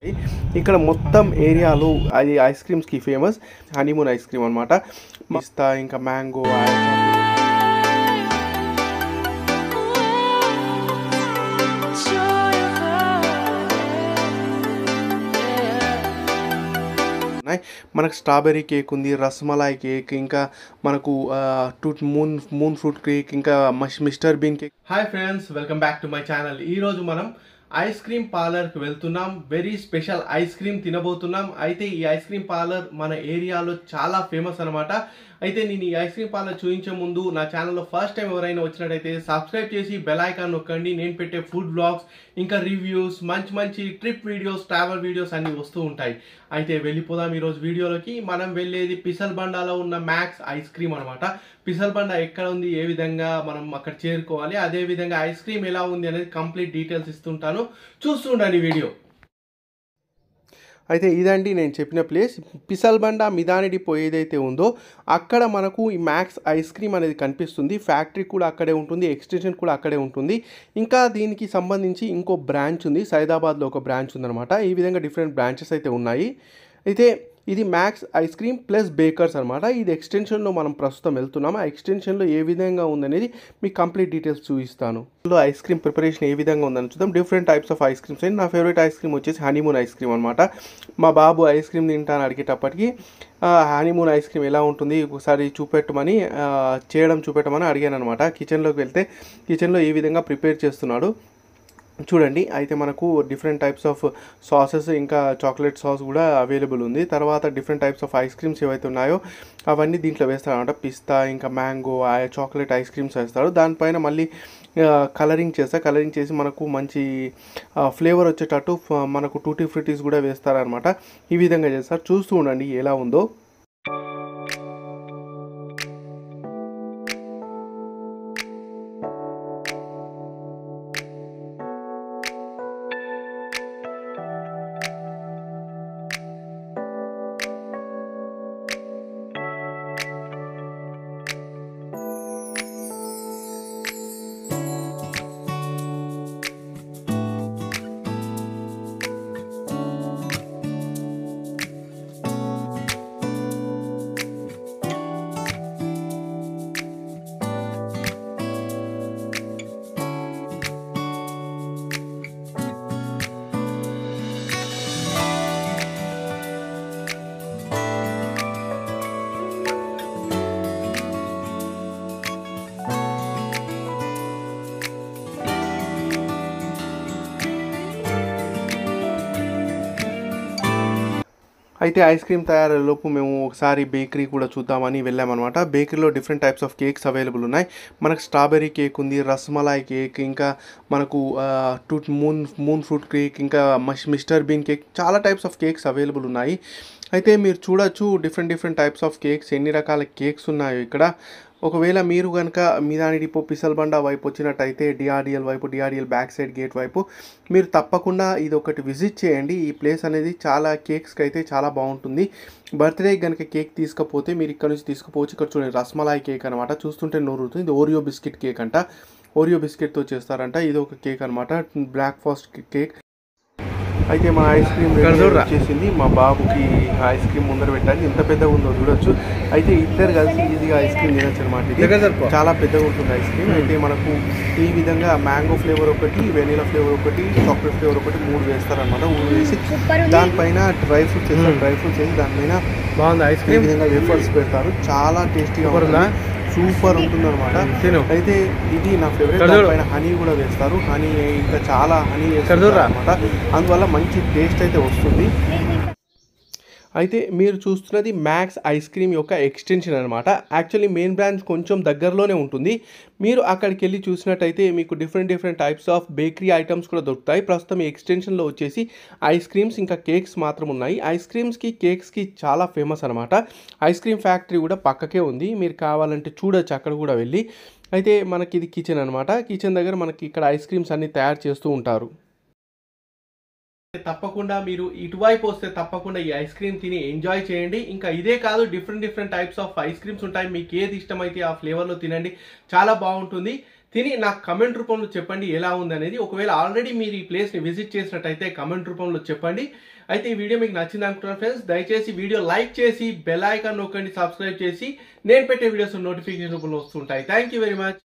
ఇక్కడ మొత్తం ఏరియాలో అది ఐస్ క్రీమ్స్కి ఫేమస్ హనీమూన్ ఐస్ క్రీమ్ అనమాట పిస్తా ఇంకా మ్యాంగో ఉన్నాయి మనకు స్ట్రాబెర్రీ కేక్ ఉంది రస్మలాయ్ కేక్ ఇంకా మనకు టూట్ మూన్ మూన్ ఫ్రూట్ కేక్ ఇంకా మష్ Mr Bean cake hi friends welcome back to my channel ఈ రోజు మనం ఐస్ క్రీమ్ పార్లర్కి వెళ్తున్నాం వెరీ స్పెషల్ ఐస్ క్రీమ్ తినబోతున్నాం అయితే ఈ ఐస్ క్రీమ్ పార్లర్ మన ఏరియాలో చాలా ఫేమస్ అనమాట అయితే నేను ఈ ఐస్ క్రీమ్ పార్లర్ చూపించే ముందు నా ఛానల్లో ఫస్ట్ టైం ఎవరైనా వచ్చినట్టయితే సబ్స్క్రైబ్ చేసి బెల్ ఐకాన్ నొక్కండి నేను పెట్టే ఫుడ్ బ్లాగ్స్ ఇంకా రివ్యూస్ మంచి మంచి ట్రిప్ వీడియోస్ ట్రావెల్ వీడియోస్ అన్ని వస్తూ ఉంటాయి అయితే వెళ్ళిపోదాం ఈరోజు వీడియోలోకి మనం వెళ్ళేది పిసల్ బండాలో ఉన్న మ్యాక్స్ ఐస్ క్రీమ్ అనమాట పిసల్ బండ ఎక్కడ ఉంది ఏ విధంగా మనం అక్కడ చేరుకోవాలి అదే విధంగా ఐస్ క్రీమ్ ఎలా ఉంది అనేది కంప్లీట్ డీటెయిల్స్ ఇస్తుంటాను చూస్తుండండి వీడియో అయితే ఇదండి నేను చెప్పిన ప్లేస్ పిసల్బండ మిదాని డిపో ఏదైతే ఉందో అక్కడ మనకు ఈ మ్యాక్స్ ఐస్ క్రీమ్ అనేది కనిపిస్తుంది ఫ్యాక్టరీ కూడా అక్కడే ఉంటుంది ఎక్స్టెన్షన్ కూడా అక్కడే ఉంటుంది ఇంకా దీనికి సంబంధించి ఇంకో బ్రాంచ్ ఉంది సైదాబాద్లో ఒక బ్రాంచ్ ఉందన్నమాట ఈ విధంగా డిఫరెంట్ బ్రాంచెస్ అయితే ఉన్నాయి అయితే ఇది Max ice cream plus bakers అనమాట ఇది ఎక్స్టెన్షన్లో మనం ప్రస్తుతం వెళ్తున్నాం ఆ ఎక్స్టెన్షన్లో ఏ విధంగా ఉందనేది మీకు కంప్లీట్ డీటెయిల్స్ చూపిస్తాను ఇందులో ఐస్ క్రీమ్ ప్రిపరేషన్ ఏ విధంగా ఉందని చూద్దాం different types of ice creams అండి నా ఫేవరెట్ ఐస్ క్రీమ్ వచ్చేసి హనీమూన్ ఐస్ క్రీమ్ అనమాట మా బాబు ఐస్ క్రీమ్ తింటాను అడిగేటప్పటికి హనీమూన్ ఐస్ క్రీమ్ ఎలా ఉంటుంది ఒకసారి చూపెట్టమని ఆ, చేయడం చూపెట్టమని అడిగాను అనమాట కిచెన్లోకి వెళ్తే కిచెన్లో ఈ విధంగా ప్రిపేర్ చేస్తున్నాడు చూడండి అయితే మనకు డిఫరెంట్ టైప్స్ ఆఫ్ సాసెస్ ఇంకా చాక్లెట్ సాస్ కూడా అవైలబుల్ ఉంది తర్వాత different types of ice creams ఏవైతే ఉన్నాయో అవన్నీ దీంట్లో వేస్తాడు అనమాట పిస్తా ఇంకా మ్యాంగో చాక్లెట్ ఐస్ క్రీమ్స్ వేస్తాడు దానిపైన మళ్ళీ కలరింగ్ చేస్తా కలరింగ్ చేసి మనకు మంచి ఫ్లేవర్ వచ్చేటట్టు ఫ- మనకు టూటీ ఫ్రూటీస్ కూడా వేస్తారనమాట ఈ విధంగా చేస్తారు చూస్తూ ఉండండి ఎలా ఉందో అయితే ఐస్ క్రీమ్ తయారీలోపు మేము ఒకసారి బేకరీ కూడా చూద్దామని వెళ్ళామన్నమాట బేకరీలో different types of cakes available ఉన్నాయి మనకు స్ట్రాబెర్రీ కేక్ ఉంది రస్మలాయ్ కేక్ ఇంకా మనకు టూట్ మూన్ మూన్ ఫ్రూట్ కేక్ ఇంకా మష్ మిస్టర్ బీన్ కేక్ చాలా టైప్స్ ఆఫ్ కేక్స్ అవైలబుల్ ఉన్నాయి అయితే మీరు చూడొచ్చు different different types of cakes ఎన్ని రకాల కేక్స్ ఉన్నాయో ఇక్కడ ఒకవేళ మీరు కనుక మీదాని డిపో పిసల్బండ వైపు వచ్చినట్టయితే డిఆర్డిఎల్ వైపు డిఆర్డిఎల్ బ్యాక్ సైడ్ గేట్ వైపు మీరు తప్పకుండా ఇది ఒకటి విజిట్ చేయండి ఈ ప్లేస్ అనేది చాలా కేక్స్కి అయితే చాలా బాగుంటుంది బర్త్డే కనుక కేక్ తీసుకపోతే మీరు ఇక్కడ నుంచి తీసుకుపోవచ్చు ఇక్కడ చూడండి రస్మలాయ్ కేక్ అనమాట చూస్తుంటే నోరుతుంది ఇది ఓరియో బిస్కెట్ కేక్ అంట ఓరియో బిస్కెట్తో చేస్తారంట ఇది ఒక కేక్ అనమాట బ్లాక్ ఫాస్ట్ కేక్ అయితే మా ఐస్ క్రీమ్ ఇక్కడ చూడరా. వచ్చేసింది మా బాబుకి ఐస్ క్రీమ్ ముందర పెట్టాలి ఎంత పెద్దగా ఉందో చూడొచ్చు అయితే ఇద్దరు కలిసి ఈజీగా ఐస్ క్రీమ్ తినొచ్చు అనమాట ఇది దగ్గర జరుపు. చాలా పెద్దగా ఉంటుంది ఐస్ క్రీమ్ అయితే మనకు ఈ విధంగా మ్యాంగో ఫ్లేవర్ ఒకటి వెనీలా ఫ్లేవర్ ఒకటి చాక్లెట్ ఫ్లేవర్ ఒకటి మూడు వేస్తారనమాట మూడు వేసి దానిపైన డ్రై ఫ్రూట్స్ వేస్తారు డ్రై ఫ్రూట్స్ వేసి దానిపైన బాగుంది ఐస్ ఈ క్రీమ్ విధంగా వేఫర్స్ పెడతారు చాలా టేస్టీగా సూపర్ ఉందా? సూపర్ ఉంటుంది అనమాట తిను. అయితే ఇది నా ఫేవరెట్ ఇక్కడ చూడు. దానిపైన హనీ కూడా వేస్తారు హనీ ఇంకా చాలా హనీ ఇక్కడ చూడురా. అనమాట అందువల్ల మంచి టేస్ట్ అయితే వస్తుంది అయితే మీరు చూస్తున్నది మ్యాక్స్ ఐస్ క్రీమ్ యొక్క ఎక్స్టెన్షన్ అనమాట యాక్చువల్లీ మెయిన్ బ్రాంచ్ కొంచెం దగ్గరలోనే ఉంటుంది మీరు అక్కడికి వెళ్ళి చూసినట్టయితే మీకు different different types of bakery items కూడా దొరుకుతాయి ప్రస్తుతం ఈ ఎక్స్టెన్షన్లో వచ్చేసి ఐస్ క్రీమ్స్ ఇంకా కేక్స్ మాత్రం ఉన్నాయి ఐస్ క్రీమ్స్కి కేక్స్కి చాలా ఫేమస్ అనమాట ఐస్ క్రీమ్ ఫ్యాక్టరీ కూడా పక్కకే ఉంది మీరు కావాలంటే చూడొచ్చు అక్కడ కూడా వెళ్ళి అయితే మనకి ఇది కిచెన్ అనమాట కిచెన్ దగ్గర మనకి ఇక్కడ ఐస్ క్రీమ్స్ అన్ని తయారు చేస్తూ ఉంటారు తప్పకుండా మీరు ఇటువైపు వస్తే తప్పకుండా ఈ ఐస్ క్రీమ్ తిని ఎంజాయ్ చేయండి ఇంకా ఇదే కాదు different different types of ice creams ఉంటాయి మీకు ఏది ఇష్టమైతే ఆ ఫ్లేవర్లో తినండి చాలా బాగుంటుంది తిని నాకు కమెంట్ రూపంలో చెప్పండి ఎలా ఉంది అనేది ఒకవేళ ఆల్రెడీ మీరు ఈ ప్లేస్ని విజిట్ చేసినట్టయితే కమెంట్ రూపంలో చెప్పండి అయితే ఈ వీడియో మీకు నచ్చింది అనుకుంటున్నాను ఫ్రెండ్స్ దయచేసి వీడియో లైక్ చేసి బెల్ ఐకాన్ నొక్కండి సబ్స్క్రైబ్ చేసి నేను పెట్టే వీడియోస్ నోటిఫికేషన్ రూపంలో వస్తుంటాయి థ్యాంక్ యూ వెరీ మచ్